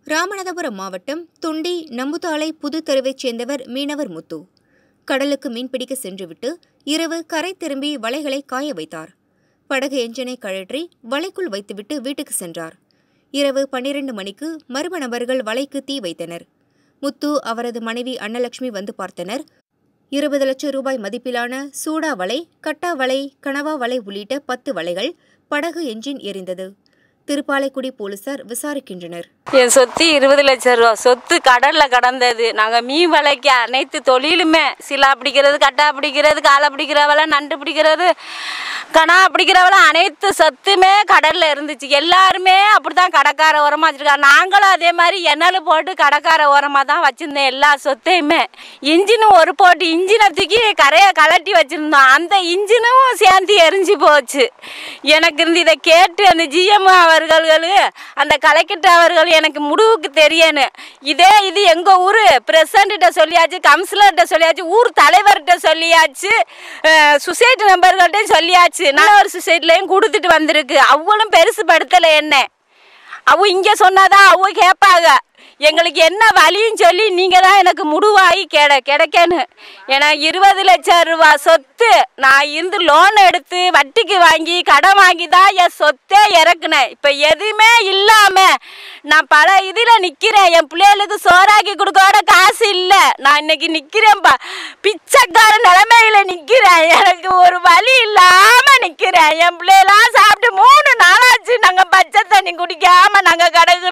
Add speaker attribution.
Speaker 1: ராமநாதபுரம் மாவட்டம் துண்டி நம்புதாளை புது தெருவைச் சேர்ந்தவர் மீனவர் முத்து கடலுக்கு மீன்பிடிக்க சென்றுவிட்டு இரவு கரை திரும்பி வலைகளை காய வைத்தார் படகு எஞ்சினை கழற்றி வலைக்குள் வைத்துவிட்டு வீட்டுக்கு சென்றார் இரவு பன்னிரண்டு மணிக்கு மர்ம நபர்கள் வலைக்கு தீ வைத்தனர் முத்து அவரது மனைவி அன்னலட்சுமி வந்து பார்த்தனர் இருபது லட்சம் ரூபாய் மதிப்பிலான சூடா வலை கட்டா வலை கனவா வலை உள்ளிட்ட பத்து வலைகள் படகு என்ஜின் எரிந்தது திருப்பாலைக்குடி போலீசார் விசாரிக்கின்றனர்
Speaker 2: என் சொத்து இருபது லட்சம் ரூபா சொத்து கடல்ல கடந்தது நாங்கள் மீன் வலைக்கு அனைத்து தொழிலுமே சிலா பிடிக்கிறது கட்டா பிடிக்கிறது காலை பிடிக்கிறவள நண்டு பிடிக்கிறது கணா பிடிக்கிறவள அனைத்து சொத்துமே கடல்ல இருந்துச்சு எல்லாருமே அப்படித்தான் கடற்கார ஓரமாக வச்சிருக்காங்க நாங்களும் அதே மாதிரி எண்ணெய் போட்டு கடற்கார ஓரமாக தான் வச்சிருந்தேன் எல்லா சொத்தையுமே இன்ஜினும் ஒரு போட்டு இன்ஜினை தூக்கி கரையை கலட்டி வச்சிருந்தோம் அந்த இன்ஜினும் சேர்ந்து எரிஞ்சு போச்சு எனக்கு இருந்து இதை கேட்டு அந்த ஜிஎம் அவர்கள் அந்த கலெக்டர் அவர்கள் எனக்கு முடிவுக்கு தெரியணும் இதே இது எங்கள் ஊர் பிரசிடண்ட்ட சொல்லியாச்சு கவுன்சிலர்கிட்ட சொல்லியாச்சு ஊர் தலைவர்கிட்ட சொல்லியாச்சு சொசைட்டி மெம்பர்கள்ட்டையும் சொல்லியாச்சு நான் ஒரு சொசைட்டிலையும் கொடுத்துட்டு வந்திருக்கு அவளும் பெருசு படுத்தலை என்ன அவ இங்கே சொன்னாதான் அவ கேட்பாங்க எங்களுக்கு என்ன வழின்னு சொல்லி நீங்கள் தான் எனக்கு முடிவாகி கெட கிடைக்கணும் ஏன்னா இருபது லட்சம் ரூபா சொத்து நான் இருந்து லோன் எடுத்து வட்டிக்கு வாங்கி கடன் வாங்கி தான் என் சொத்தே இறக்குனேன் இப்போ எதுவுமே இல்லாமல் நான் பல இதில் நிற்கிறேன் என் பிள்ளைகளுக்கு சோறாக்கி கொடுக்கோட காசு இல்லை நான் இன்னைக்கு நிற்கிறேன்ப்பா பிச்சைக்கார நிலைமையில நிற்கிறேன் எனக்கு ஒரு வழி இல்லாமல் நிற்கிறேன் என் பிள்ளைகளாம் சாப்பிட்டு மூணு நாளாச்சு நாங்கள் பச்சை தண்ணி குடிக்காமல் நாங்கள் கடை